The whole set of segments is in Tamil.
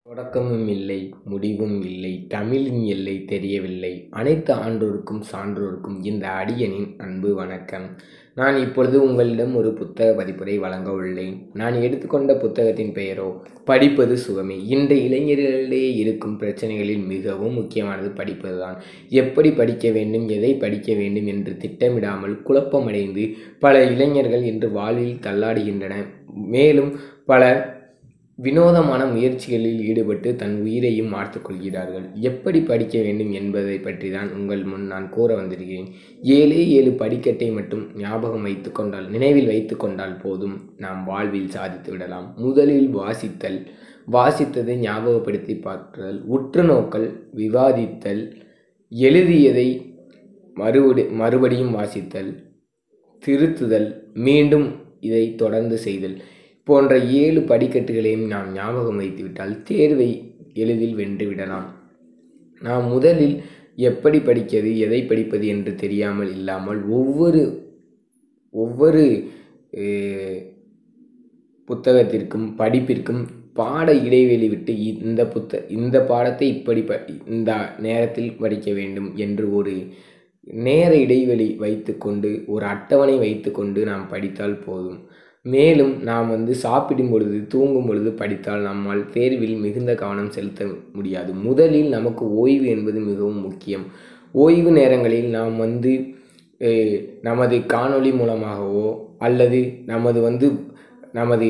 தொடக்கமும் இல்லை முடிவும் இல்லை தமிழின் எல்லை தெரியவில்லை அனைத்து ஆன்றோருக்கும் சான்றோருக்கும் இந்த அடியனின் அன்பு வணக்கம் நான் இப்பொழுது உங்களிடம் ஒரு புத்தக பதிப்புரை வழங்க உள்ளேன் நான் எடுத்துக்கொண்ட புத்தகத்தின் பெயரோ படிப்பது சுகமே இந்த இளைஞர்களிடையே இருக்கும் பிரச்சனைகளில் மிகவும் முக்கியமானது படிப்பதுதான் எப்படி படிக்க வேண்டும் எதை படிக்க வேண்டும் என்று திட்டமிடாமல் குழப்பமடைந்து பல இளைஞர்கள் இன்று வாழ்வில் தள்ளாடுகின்றன மேலும் பல வினோதமான முயற்சிகளில் ஈடுபட்டு தன் உயிரையும் மாற்றிக் கொள்கிறார்கள் எப்படி படிக்க வேண்டும் என்பதை பற்றி தான் உங்கள் முன் நான் கூற வந்திருக்கிறேன் ஏழே ஏழு படிக்கட்டை மட்டும் ஞாபகம் வைத்து கொண்டால் நினைவில் வைத்து கொண்டால் போதும் நாம் வாழ்வில் சாதித்து விடலாம் முதலில் வாசித்தல் வாசித்ததை ஞாபகப்படுத்தி பார்த்தல் உற்று நோக்கல் விவாதித்தல் எழுதியதை மறுபடி மறுபடியும் வாசித்தல் திருத்துதல் மீண்டும் இதை தொடர்ந்து செய்தல் போன்ற ஏழு படிக்கட்டுகளையும் நாம் ஞாபகம் வைத்துவிட்டால் தேர்வை எளிதில் வென்று விடலாம் நாம் முதலில் எப்படி படிக்கிறது எதை படிப்பது என்று தெரியாமல் இல்லாமல் ஒவ்வொரு ஒவ்வொரு புத்தகத்திற்கும் படிப்பிற்கும் பாட இடைவெளி விட்டு இந்த புத்த இந்த பாடத்தை இப்படி ப இந்த நேரத்தில் படிக்க வேண்டும் என்று ஒரு நேர இடைவெளி வைத்துக்கொண்டு ஒரு அட்டவணை வைத்துக்கொண்டு நாம் படித்தால் போதும் மேலும் நாம் வந்து சாப்பிடும் பொழுது தூங்கும் பொழுது படித்தால் நம்மால் தேர்வில் மிகுந்த கவனம் செலுத்த முடியாது முதலில் நமக்கு ஓய்வு என்பது மிகவும் முக்கியம் ஓய்வு நேரங்களில் நாம் வந்து நமது காணொளி மூலமாகவோ அல்லது நமது வந்து நமது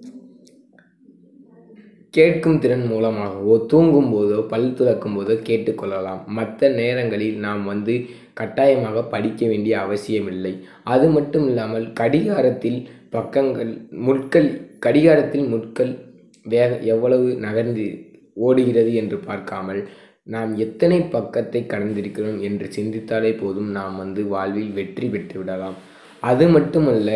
கேட்கும் திறன் மூலமாகவோ தூங்கும் போதோ பல் துலக்கும் போதோ கேட்டுக்கொள்ளலாம் மற்ற நேரங்களில் நாம் வந்து கட்டாயமாக படிக்க வேண்டிய அவசியமில்லை அது மட்டும் இல்லாமல் கடிகாரத்தில் பக்கங்கள் முட்கள் கடிகாரத்தில் முட்கள் வேக எவ்வளவு நகர்ந்து ஓடுகிறது என்று பார்க்காமல் நாம் எத்தனை பக்கத்தை கடந்திருக்கிறோம் என்று சிந்தித்தாலே போதும் நாம் வந்து வாழ்வில் வெற்றி பெற்று விடலாம் அது மட்டுமல்ல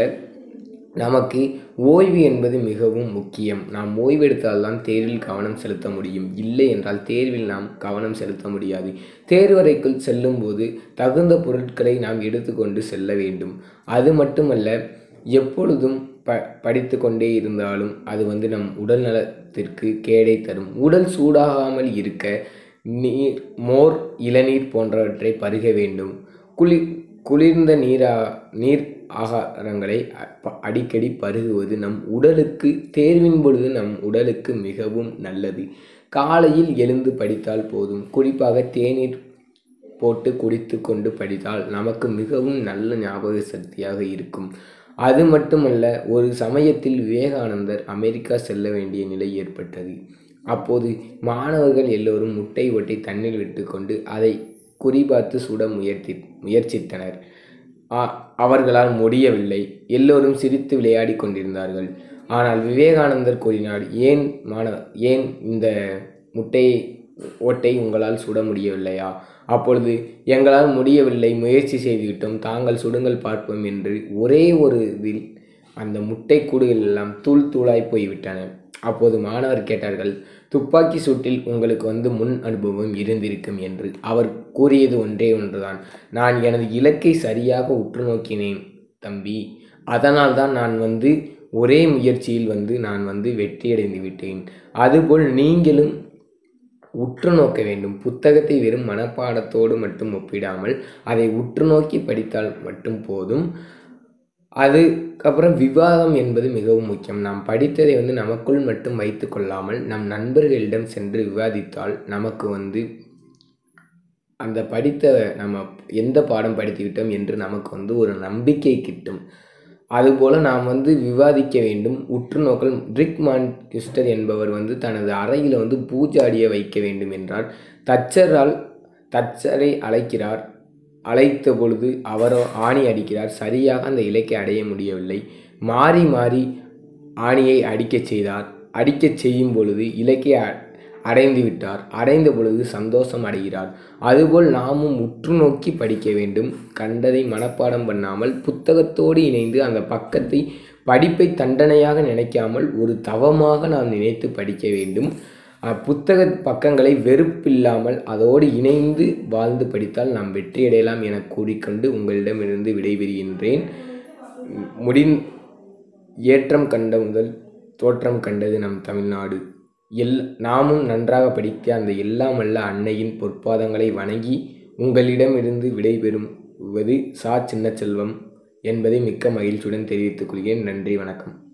நமக்கு ஓய்வு என்பது மிகவும் முக்கியம் நாம் ஓய்வெடுத்தால்தான் தேர்வில் கவனம் செலுத்த முடியும் இல்லை என்றால் தேர்வில் நாம் கவனம் செலுத்த முடியாது தேர்வறைக்குள் செல்லும்போது தகுந்த பொருட்களை நாம் எடுத்துக்கொண்டு செல்ல வேண்டும் அது மட்டுமல்ல எப்பொழுதும் ப படித்து கொண்டே இருந்தாலும் அது வந்து நம் உடல் நலத்திற்கு கேடை தரும் உடல் சூடாகாமல் இருக்க நீர் மோர் இளநீர் போன்றவற்றை பருக வேண்டும் குளிர் குளிர்ந்த நீரா நீர் ஆகாரங்களை அடிக்கடி பருகுவது நம் உடலுக்கு தேர்வின் பொழுது நம் உடலுக்கு மிகவும் நல்லது காலையில் எழுந்து படித்தால் போதும் குறிப்பாக தேநீர் போட்டு குடித்து கொண்டு படித்தால் நமக்கு மிகவும் நல்ல ஞாபக சக்தியாக இருக்கும் அது மட்டுமல்ல ஒரு சமயத்தில் விவேகானந்தர் அமெரிக்கா செல்ல வேண்டிய நிலை ஏற்பட்டது அப்போது மாணவர்கள் எல்லோரும் முட்டை ஒட்டி தண்ணீர் விட்டுக்கொண்டு அதை குறிபார்த்து சுட முயற்சி முயற்சித்தனர் அவர்களால் முடியவில்லை எல்லோரும் சிரித்து விளையாடி கொண்டிருந்தார்கள் ஆனால் விவேகானந்தர் கூறினார் ஏன் மாணவ ஏன் இந்த முட்டையை ஓட்டை உங்களால் சுட முடியவில்லையா அப்பொழுது எங்களால் முடியவில்லை முயற்சி செய்துவிட்டோம் தாங்கள் சுடுங்கள் பார்ப்போம் என்று ஒரே ஒரு இதில் அந்த முட்டை கூடுகள் எல்லாம் தூள் தூளாய் போய்விட்டன அப்போது மாணவர் கேட்டார்கள் துப்பாக்கி சூட்டில் உங்களுக்கு வந்து முன் அனுபவம் இருந்திருக்கும் என்று அவர் கூறியது ஒன்றே ஒன்றுதான் நான் எனது இலக்கை சரியாக உற்று நோக்கினேன் தம்பி அதனால் தான் நான் வந்து ஒரே முயற்சியில் வந்து நான் வந்து வெற்றியடைந்து விட்டேன் அதுபோல் நீங்களும் உற்று நோக்க வேண்டும் புத்தகத்தை வெறும் மனப்பாடத்தோடு மட்டும் ஒப்பிடாமல் அதை உற்று நோக்கி படித்தால் மட்டும் போதும் அதுக்கப்புறம் விவாதம் என்பது மிகவும் முக்கியம் நாம் படித்ததை வந்து நமக்குள் மட்டும் வைத்து கொள்ளாமல் நம் நண்பர்களிடம் சென்று விவாதித்தால் நமக்கு வந்து அந்த படித்த நம்ம எந்த பாடம் படித்துவிட்டோம் என்று நமக்கு வந்து ஒரு நம்பிக்கை கிட்டும் அதுபோல் நாம் வந்து விவாதிக்க வேண்டும் உற்று நோக்கல் ரிக் மான்கிஸ்டர் என்பவர் வந்து தனது அறையில் வந்து பூஜாடியை வைக்க வேண்டும் என்றார் தச்சரால் தச்சரை அழைக்கிறார் அழைத்த பொழுது அவரோ ஆணி அடிக்கிறார் சரியாக அந்த இலக்கை அடைய முடியவில்லை மாறி மாறி ஆணியை அடிக்கச் செய்தார் அடிக்கச் செய்யும் பொழுது இலக்கை அடைந்து விட்டார் அடைந்த பொழுது சந்தோஷம் அடைகிறார் அதுபோல் நாமும் உற்று நோக்கி படிக்க வேண்டும் கண்டதை மனப்பாடம் பண்ணாமல் புத்தகத்தோடு இணைந்து அந்த பக்கத்தை படிப்பை தண்டனையாக நினைக்காமல் ஒரு தவமாக நாம் நினைத்து படிக்க வேண்டும் புத்தக பக்கங்களை வெறுப்பில்லாமல் அதோடு இணைந்து வாழ்ந்து படித்தால் நாம் வெற்றியடையலாம் என கூறிக்கொண்டு உங்களிடமிருந்து விடைபெறுகின்றேன் முடிந் ஏற்றம் கண்ட முதல் தோற்றம் கண்டது நம் தமிழ்நாடு எல் நாமும் நன்றாக படிக்க அந்த எல்லாம் வல்ல அன்னையின் பொற்பாதங்களை வணங்கி உங்களிடமிருந்து விடைபெறுவது சா சின்னச்செல்வம் என்பதை மிக்க மகிழ்ச்சியுடன் தெரிவித்துக் கொள்கிறேன் நன்றி வணக்கம்